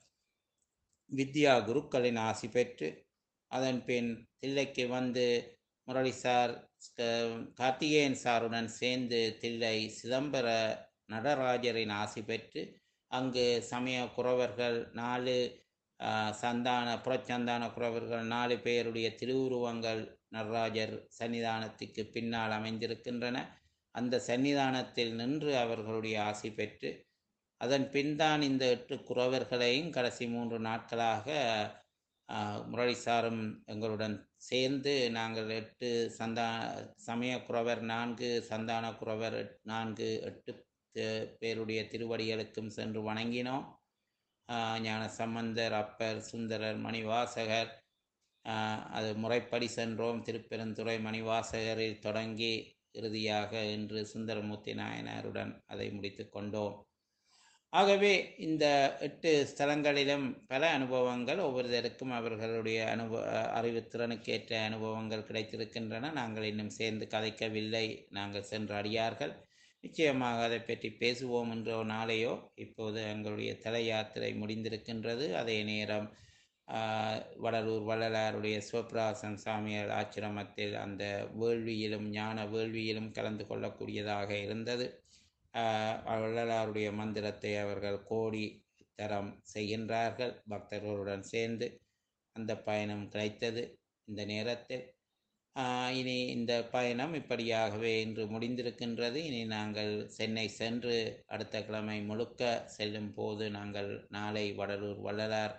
வித்யா குருக்களின் ஆசி பெற்று அதன் பின் தில்லைக்கு வந்து முரளி சார் அஹ், கார்த்திகேயன் சாருடன் சேர்ந்து தில்லை சிதம்பர நடராஜரின் ஆசி பெற்று அங்கு சமய குறவர்கள் நாலு ஆஹ், சந்தான புறச்சந்தான குறவர்கள் நாலு பேருடைய திருவுருவங்கள் நடராஜர் சன்னிதானத்துக்கு பின்னால் அமைந்திருக்கின்றன அந்த சன்னிதானத்தில் நின்று அவர்களுடைய ஆசி பெற்று அதன் பின்தான் இந்த எட்டு குறவர்களையும் கடைசி மூன்று நாட்களாக ஆஹ், முரளி சாரும் எங்களுடன் சேர்ந்து நாங்கள் எட்டு சந்தா சமய குறவர் நான்கு சந்தான குறவர் எட்- நான்கு எட்டு பே- பேருடைய திருவடிகளுக்கும் சென்று வணங்கினோம் ஆஹ், ஞான சம்பந்தர் அப்பர் சுந்தரர் மணிவாசகர் ஆஹ், அது முறைப்படி சென்றோம் திருப்பெருந்துறை மணிவாசகரில் தொடங்கி இறுதியாக இன்று சுந்தரமூர்த்தி நாயனாருடன் அதை முடித்து கொண்டோம் ஆகவே இந்த எட்டு ஸ்தலங்களிலும் பல அனுபவங்கள் ஒவ்வொருத்தருக்கும் அவர்களுடைய அனுபவ அறிவுத்திறனுக்கேற்ற அனுபவங்கள் கிடைத்திருக்கின்றன நாங்கள் இன்னும் சேர்ந்து கதைக்கவில்லை நாங்கள் சென்ற அடியார்கள் நிச்சயமாக அதை பற்றி பேசுவோம் என்ற ஒரு நாளையோ இப்போது எங்களுடைய தல யாத்திரை முடிந்திருக்கின்றது அதே நேரம் ஆஹ், வடலூர் வள்ளலாருடைய சிவபிராசன் சாமியார் ஆச்சிரமத்தில் அந்த வேள்வியிலும் ஞான வேள்வியிலும் கலந்து கொள்ளக்கூடியதாக இருந்தது ஆஹ், வள்ளலாருடைய மந்திரத்தை அவர்கள் கோடி தரம் செய்கின்றார்கள் பக்தர்களுடன் சேர்ந்து அந்த பயணம் கிடைத்தது இந்த நேரத்தில் ஆஹ், இனி இந்த பயணம் இப்படியாகவே இன்று முடிந்திருக்கின்றது இனி நாங்கள் சென்னை சென்று அடுத்த கிழமை முழுக்க செல்லும் போது நாங்கள் நாளை வடலூர் வள்ளலார்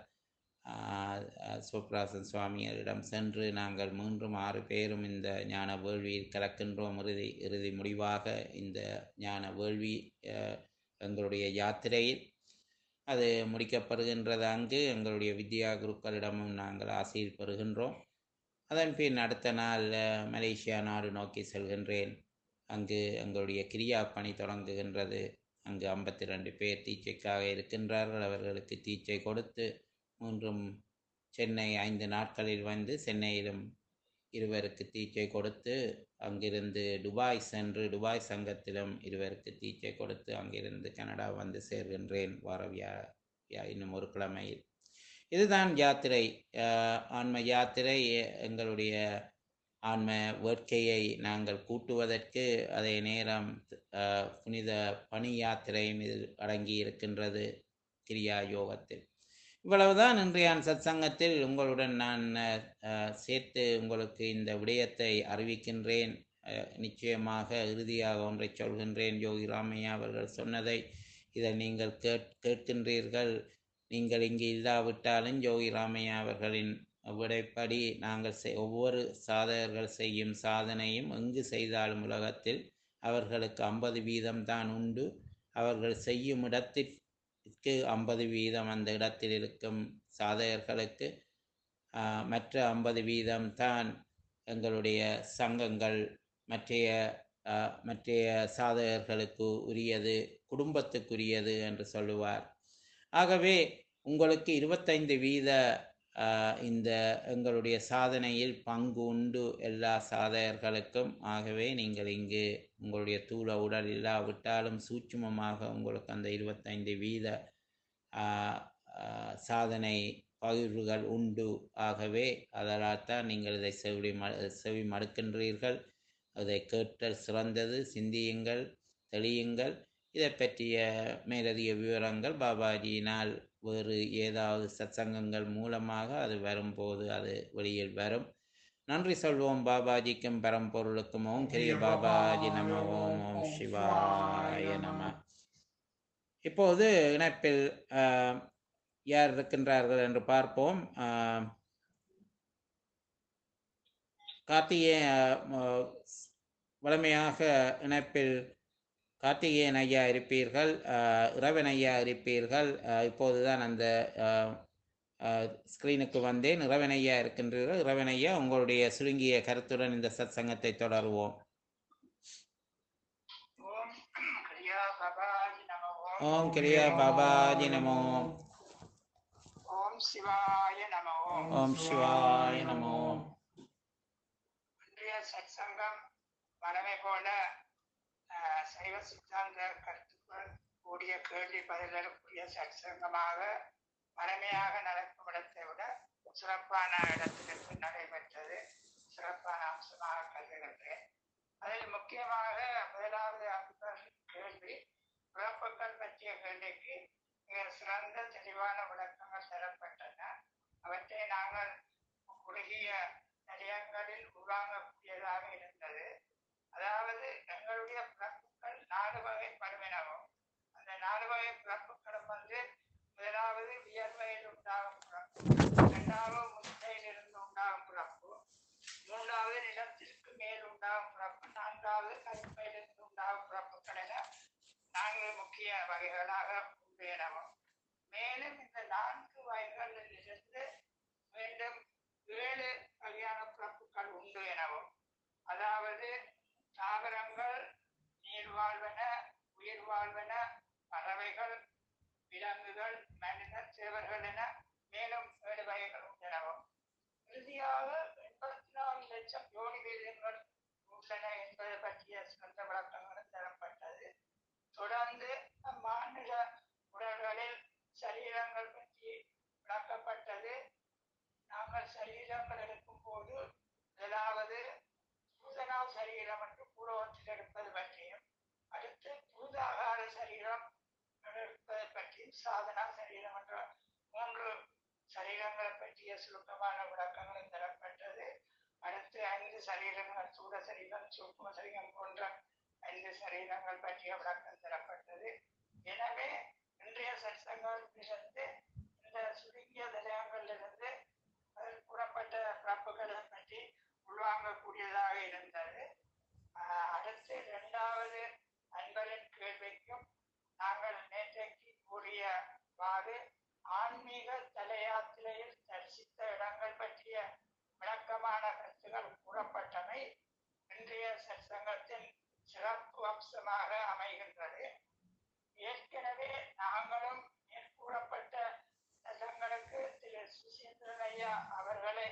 ஆஹ், ஆஹ், சிவபிராசன் சுவாமியரிடம் சென்று நாங்கள் மூன்றும் ஆறு பேரும் இந்த ஞான வேள்வியில் கலக்கின்றோம் இறுதி இறுதி முடிவாக இந்த ஞான வேள்வி ஆஹ், எங்களுடைய யாத்திரையில் அது முடிக்கப்படுகின்றது அங்கு எங்களுடைய வித்யா குருக்களிடமும் நாங்கள் ஆசையில் பெறுகின்றோம் அதன் பின் அடுத்த நாள் அஹ், மலேசியா நாடு நோக்கி செல்கின்றேன் அங்கு எங்களுடைய கிரியா பணி தொடங்குகின்றது அங்கு ஐம்பத்தி ரெண்டு பேர் தீட்சைக்காக இருக்கின்றார்கள் அவர்களுக்கு தீட்சை கொடுத்து மூன்றும் சென்னை ஐந்து நாட்களில் வந்து சென்னையிலும் இருவருக்கு தீட்சை கொடுத்து அங்கிருந்து துபாய் சென்று துபாய் சங்கத்திலும் இருவருக்கு தீட்சை கொடுத்து அங்கிருந்து கனடா வந்து சேர்கின்றேன் வார வியா வியா- இன்னும் ஒரு கிழமையில் இதுதான் யாத்திரை அஹ், ஆன்ம யாத்திரை எ- எங்களுடைய ஆன்ம வேட்கையை நாங்கள் கூட்டுவதற்கு அதே நேரம் அஹ், புனித பணி யாத்திரையும் இதில் அடங்கி இருக்கின்றது கிரியா யோகத்தில் இவ்வளவுதான் இன்றைய சத் சங்கத்தில் உங்களுடன் நான் அஹ், அஹ், சேர்த்து உங்களுக்கு இந்த விடயத்தை அறிவிக்கின்றேன் அஹ், நிச்சயமாக இறுதியாக ஒன்றை சொல்கின்றேன் யோகி ராமையா அவர்கள் சொன்னதை இதை நீங்கள் கேட் கேட்கின்றீர்கள் நீங்கள் இங்கு இல்லாவிட்டாலும் யோகி ராமையா அவர்களின் விடைப்படி நாங்கள் செய்- ஒவ்வொரு சாதகர்கள் செய்யும் சாதனையும் எங்கு செய்தாலும் உலகத்தில் அவர்களுக்கு ஐம்பது வீதம் தான் உண்டு அவர்கள் செய்யும் இடத்திற்கு ஐம்பது வீதம் அந்த இடத்தில் இருக்கும் சாதகர்களுக்கு ஆஹ், மற்ற ஐம்பது வீதம் தான் எங்களுடைய சங்கங்கள் மற்றைய ஆஹ், மற்றைய சாதகர்களுக்கு உரியது குடும்பத்துக்குரியது என்று சொல்லுவார் ஆகவே உங்களுக்கு இருபத்தைந்து வீத ஆஹ், இந்த எங்களுடைய சாதனையில் பங்கு உண்டு எல்லா சாதகர்களுக்கும் ஆகவே நீங்கள் இங்கு உங்களுடைய தூள உடல் இல்லாவிட்டாலும் சூட்சுமமாக உங்களுக்கு அந்த இருபத்தைந்து வீத ஆஹ், ஆஹ், சாதனை பகிர்வுகள் உண்டு ஆகவே அதனால் தான் நீங்கள் இதை செவி ம செவி மடுக்கின்றீர்கள் அதை கேட்டல் சிறந்தது சிந்தியுங்கள் தெளியுங்கள் இதை பற்றிய மேலதிக விவரங்கள் பாபாஜியினால் வேறு ஏதாவது சத்சங்கங்கள் மூலமாக அது வரும்போது அது வெளியில் வரும் நன்றி சொல்வோம் பாபாஜிக்கும் பரம்பொருளுக்கும் ஓம் கிரிய பாபாஜி நம ஓம் ஓம் சிவாய நம இப்போது இணைப்பில் ஆஹ், யார் இருக்கின்றார்கள் என்று பார்ப்போம் ஆஹ், கார்த்திகேய ஆஹ், வழமையாக இணைப்பில் கார்த்திகேயன் ஐயா இருப்பீர்கள் ஆஹ், இறைவன் ஐயா இருப்பீர்கள் ஆஹ், இப்போதுதான் அந்த ஆஹ், ஆஹ், ஸ்கிரீனுக்கு வந்தேன் இறைவன் ஐயா இருக்கின்றீர்கள் இறைவன் ஐயா உங்களுடைய சுருங்கிய கருத்துடன் இந்த சத் சங்கத்தை தொடருவோம் ஓம் கிரியா பபாஜி நம ஓம் கிரியா பாபாஜி நமோ ஓம் சிவாய நம ஓம் ஓம் சிவாய நமோ இன்றைய சத்சங்கம் வழமை போல அஹ், சைவ சித்தாந்த கருத்துக்கள் கூடிய கேள்வி பதில்களுக்குரிய சத்சங்கமாக வழமையாக நடக்கும் இடத்தை விட சிறப்பான இடத்திற்கு நடைபெற்றது சிறப்பான அம்சமாக கருதுகின்றேன் அதில் முக்கியமாக முதலாவது அன்பர் கேள்வி பிறப்புகள் பற்றிய கேள்விக்கு மிக சிறந்த தெளிவான விளக்கங்கள் தரப்பட்டன அவற்றை நாங்கள் குறுகிய நிலையங்களில் உருவாங்கக்கூடியதாக இருந்தது அதாவது எங்களுடைய பிறப்புகள் நாலு வகைப்படுமெனவும் அந்த நாலு வகை பிறப்புகளும் வந்து முதலாவது வியர்வையில் உண்டாகும் பிறப்பு இரண்டாவது முட்டையில் இருந்து உண்டாகும் பிறப்பு மூன்றாவது நிலத்திற்கு மேல் உண்டாகும் பிறப்பு நான்காவது கருப்பையிலிருந்து உண்டாகும் பிறப்புகள் என நான்கு முக்கிய வகைகளாக உண்டு எனவும் மேலும் இந்த நான்கு வகைகளில் இருந்து மீண்டும் ஏழு வகையான பிறப்புகள் உண்டு எனவும் அதாவது தாவரங்கள் நீர்வாழ்வன உயிர் வாழ்வன பறவைகள் விலங்குகள் மனிதர் சேவர்கள் என மேலும் ஏழு வகைகள் உண்டு எனவும் இறுதியாக எண்பத்தி நாலு லட்சம் யோனி வீதங்கள் உள்ளன என்பது பற்றிய சிறந்த விளக்கங்களும் தரப்பட்டது தொடர்ந்து மாநில உடல்களில் சரீரங்கள் பற்றி விளக்கப்பட்டது நாங்கள் சரீரங்கள் எடுக்கும் போது முதலாவது பூதனா சரீரம் என்று பூலோகத்தில் எடுப்பது பற்றியும் அடுத்து பூதாகார சரீரம் எடுப்பது பற்றியும் சாதனா சரீரம் என்ற மூன்று சரீரங்களை பற்றிய சுருக்கமான விளக்கங்களும் தரப்பட்டது அடுத்து ஐந்து சரீரங்கள் சூட சரீரம் சூக்ம சரீரம் போன்ற ஐந்து சரீரங்கள் பற்றிய விளக்கம் தரப்பட்டது எனவே இன்றைய சத்சங்கத்திலிருந்து இந்த சுருங்கிய நிலையங்களிலிருந்து அதில் கூறப்பட்ட பிறப்புகளை பற்றி உள்வாங்கக்கூடியதாக இருந்தது ஆஹ் அடுத்து இரண்டாவது அன்பரின் கேள்விக்கும் நாங்கள் நேற்றைக்கு கூறியவாறு ஆன்மீக தலையாத்திரையில் தரிசித்த இடங்கள் பற்றிய விளக்கமான கருத்துகள் கூறப்பட்டமை இன்றைய சத்சங்கத்தின் சிறப்பு அம்சமாக அமைகின்றது ஏற்கனவே நாங்களும் மேற்கூறப்பட்ட தலங்களுக்கு திரு சுசீந்திரன் ஐயா அவர்களை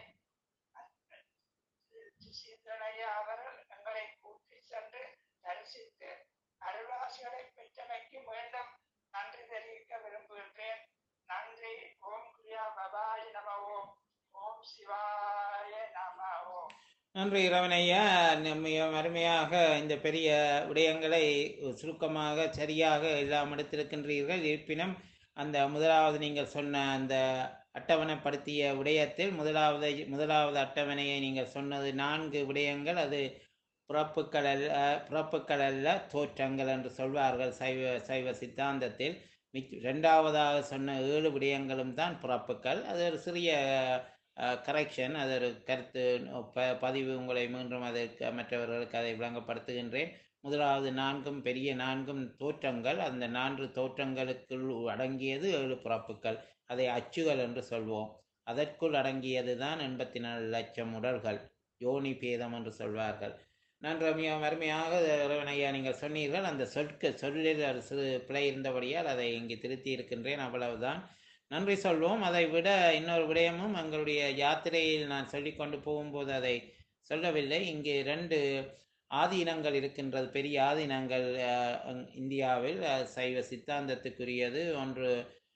சுசீந்திரன் ஐயா அவர்கள் எங்களை கூட்டி சென்று தரிசித்து அருளாசிகளை பெற்றமைக்கு மீண்டும் நன்றி தெரிவிக்க விரும்புகின்றேன் நன்றி ஓம் கிரியா பபாய் நம ஓம் ஓம் சிவாய நம ஓம் நன்றி இரவனையா நம்ம அருமையாக இந்த பெரிய விடயங்களை சுருக்கமாக சரியாக எல்லாம் எடுத்திருக்கின்றீர்கள் இருப்பினும் அந்த முதலாவது நீங்கள் சொன்ன அந்த அட்டவணைப்படுத்திய விடயத்தில் முதலாவது முதலாவது அட்டவணையை நீங்கள் சொன்னது நான்கு விடயங்கள் அது பிறப்புக்கள் அல்ல பிறப்புக்கள் அல்ல தோற்றங்கள் என்று சொல்வார்கள் சைவ சைவ சித்தாந்தத்தில் மிச் இரண்டாவதாக சொன்ன ஏழு விடயங்களும் தான் பிறப்புக்கள் அது ஒரு சிறிய கரெக்ஷன் அது ஒரு கருத்து ப பதிவு உங்களை மீண்டும் அதற்கு மற்றவர்களுக்கு அதை விளங்கப்படுத்துகின்றேன் முதலாவது நான்கும் பெரிய நான்கும் தோற்றங்கள் அந்த நான்கு தோற்றங்களுக்குள் அடங்கியது ஏழு பிறப்புக்கள் அதை அச்சுகள் என்று சொல்வோம் அதற்குள் அடங்கியது தான் எண்பத்தி நாலு லட்சம் உடல்கள் யோனி பேதம் என்று சொல்வார்கள் நான் ரம்யா அருமையாக ஐயா நீங்கள் சொன்னீர்கள் அந்த சொற்க சொல்லில் ஒரு சிறு பிழை இருந்தபடியால் அதை இங்கு திருத்தி இருக்கின்றேன் அவ்வளவுதான் நன்றி சொல்வோம் அதை விட இன்னொரு விடயமும் எங்களுடைய யாத்திரையில் நான் சொல்லிக்கொண்டு போகும்போது அதை சொல்லவில்லை இங்கு ரெண்டு ஆதீனங்கள் இருக்கின்றது பெரிய ஆதீனங்கள் இந்தியாவில் சைவ சித்தாந்தத்துக்குரியது ஒன்று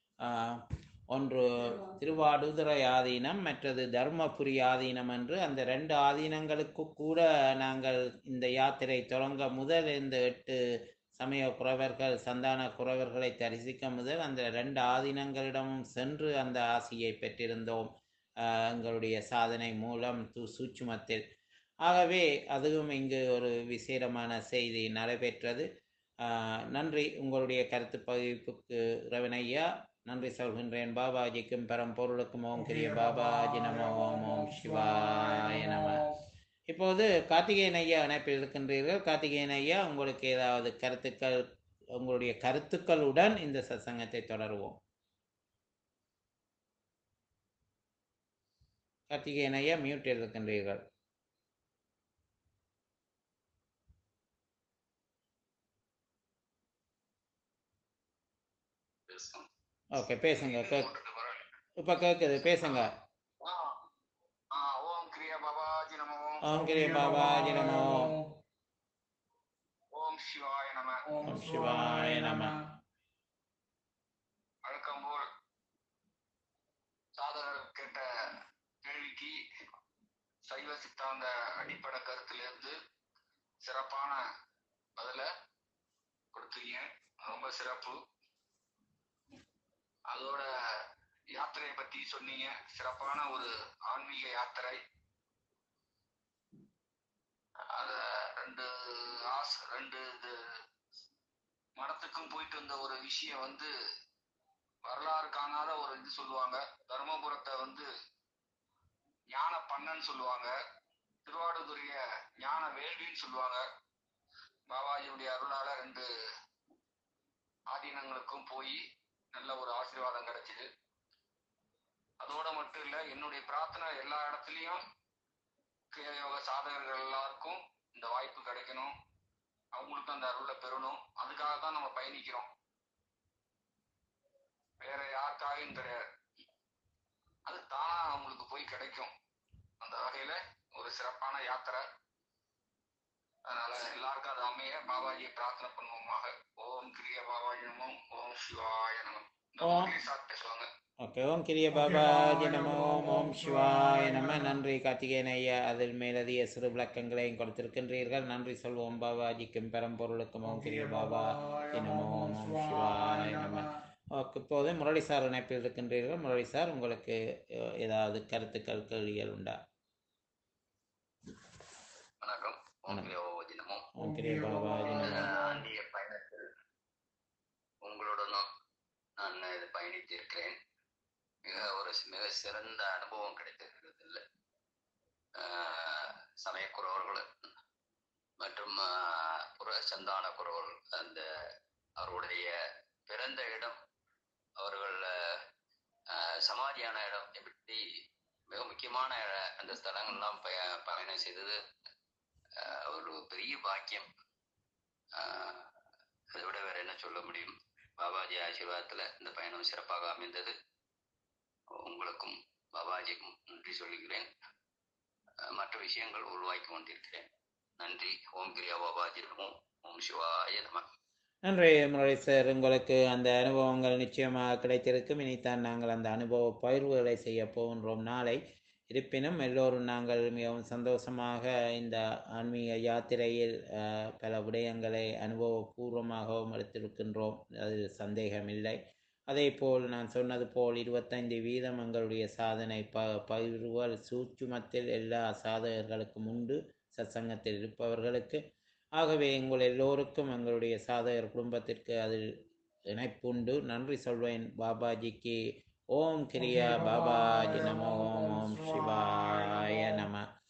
ஒன்று திருவாடுதுறை ஆதீனம் மற்றது தர்மபுரி ஆதீனம் என்று அந்த ரெண்டு ஆதீனங்களுக்கு கூட நாங்கள் இந்த யாத்திரை தொடங்க முதல் இந்த எட்டு சமய குறவர்கள் சந்தான குறவர்களை தரிசிக்க முதல் அந்த ரெண்டு ஆதீனங்களிடமும் சென்று அந்த ஆசியை பெற்றிருந்தோம் எங்களுடைய சாதனை மூலம் து சூட்சுமத்தில் ஆகவே அதுவும் இங்கு ஒரு விசேடமான செய்தி நடைபெற்றது நன்றி உங்களுடைய கருத்து பதிவுக்கு ரவணையா நன்றி சொல்கின்றேன் பாபாஜிக்கும் பரம்பொருளுக்கும் ஓம் கிரிய பாபாஜி நம ஓம் ஓம் சிவாய நம இப்போது கார்த்திகேயன் ஐயா இணைப்பில் இருக்கின்றீர்கள் கார்த்திகேயன் ஐயா உங்களுக்கு ஏதாவது கருத்துக்கள் உங்களுடைய கருத்துக்களுடன் இந்த சத்சங்கத்தை தொடருவோம் கார்த்திகேயன் ஐயா மியூட்டில் இருக்கின்றீர்கள் ஓகே பேசுங்க இப்ப கேக்குது பேசுங்க ஓம் கிரியா பாபாஜி நமோ ஓம் கிரிய பாபாஜி நமோ ஓம் சிவாய நம ஓம் சிவாய நம வழக்கம் போல் சாதகர் கேட்ட கேள்விக்கு சைவ சித்தாந்த அடிப்படை கருத்திலிருந்து சிறப்பான பதில கொடுத்தீங்க ரொம்ப சிறப்பு அதோட யாத்திரையை பத்தி சொன்னீங்க சிறப்பான ஒரு ஆன்மீக யாத்திரை அத ரெண்டு ஆச ரெண்டு இது மடத்துக்கும் போயிட்டு வந்த ஒரு விஷயம் வந்து வரலாறு காணாத ஒரு இது சொல்லுவாங்க தர்மபுரத்தை வந்து ஞான பண்ணன்னு சொல்லுவாங்க திருவாடுதுறைய ஞான வேள்வின்னு சொல்லுவாங்க பாபாஜியுடைய அருளால ரெண்டு ஆதீனங்களுக்கும் போய் நல்ல ஒரு ஆசீர்வாதம் கிடைச்சிது அதோட மட்டும் இல்ல என்னுடைய பிரார்த்தனை எல்லா இடத்துலயும் கிரியயோக சாதகர்கள் எல்லாருக்கும் இந்த வாய்ப்பு கிடைக்கணும் அவங்களுக்கும் அந்த அருளை பெறணும் அதுக்காக தான் நம்ம பயணிக்கிறோம் வேற யாருக்காகவும் கிடையாது அது தானா அவங்களுக்கு போய் கிடைக்கும் அந்த வகையில ஒரு சிறப்பான யாத்திரை அதனால எல்லாருக்கும் அது அமைய பாபாஜியை பிரார்த்தனை பண்ணுவோமாக ஓம் கிரிய பாபாஜி நமம் ஓம் சிவாய நமம் ஓம். சாப்பிட்டு பேசுவாங்க ஓகே ஓம் கிரிய பாபாஜி நமோ ஓம் சிவாய நம நன்றி கார்த்திகேயன் ஐயா அதில் மேலதிக சிறு விளக்கங்களையும் கொடுத்திருக்கின்றீர்கள் நன்றி சொல்வோம் பாபாஜிக்கும் பெரம்பொருளுக்கும் ஓம் கிரிய பாபாஜி நமோ ஓம் சிவாய நம ஓகே இப்போது முரளி சார் இணைப்பில் இருக்கின்றீர்கள் முரளி சார் உங்களுக்கு அஹ், ஏதாவது கருத்துக்கள் கேள்விகள் உண்டா வணக்கம் ஓம் கிரிய பாபாஜி நமம் ஓம் கிரிய பாபாஜி நமோ அந்திய பயணத்தில் உங்களுடனும் நான் இது பயணித்திருக்கிறேன் மிக ஒரு மிக சிறந்த அனுபவம் கிடைத்திருக்கிறது இல்லை சமயக்குறவர்கள் மற்றும் ஆஹ், புற சந்தான குறவர்கள் அந்த அவருடைய பிறந்த இடம் அவர்கள் ஆஹ், சமாதியான இடம் இப்படி மிக முக்கியமான இட- அந்த ஸ்தலங்கள்லாம் பய பயணம் செய்தது ஆஹ், ஒரு பெரிய பாக்கியம் ஆஹ், அதை விட வேற என்ன சொல்ல முடியும் பாபாஜி ஆசீர்வாதத்துல இந்த பயணம் சிறப்பாக அமைந்தது உங்களுக்கும் பாபாஜிக்கும் நன்றி சொல்லுகிறேன் அஹ் மற்ற விஷயங்கள் உருவாக்கி கொண்டிருக்கிறேன் நன்றி ஓம் கிரியா பாபாஜி நமோ ஓம் சிவாய நம நன்றி முரளி சார் உங்களுக்கு அந்த அனுபவங்கள் நிச்சயமாக கிடைத்திருக்கும் இனித்தான் நாங்கள் அந்த அனுபவ பயிர்வுகளை செய்ய போகின்றோம் நாளை இருப்பினும் எல்லோரும் நாங்கள் மிகவும் சந்தோஷமாக இந்த ஆன்மீக யாத்திரையில் அஹ், பல விடயங்களை அனுபவபூர்வமாகவும் எடுத்திருக்கின்றோம் அதில் சந்தேகமில்லை அதே போல் நான் சொன்னது போல் இருபத்தைந்து வீதம் எங்களுடைய சாதனை ப பகிர்வுகள் சூட்சுமத்தில் எல்லா சாதகர்களுக்கும் உண்டு சத்சங்கத்தில் இருப்பவர்களுக்கு ஆகவே எங்கள் எல்லோருக்கும் எங்களுடைய சாதகர் குடும்பத்திற்கு அதில் இணைப்புண்டு நன்றி சொல்வேன் பாபாஜிக்கு ஓம் கிரியா பாபாஜி நமோ ஓம் சிவாய நம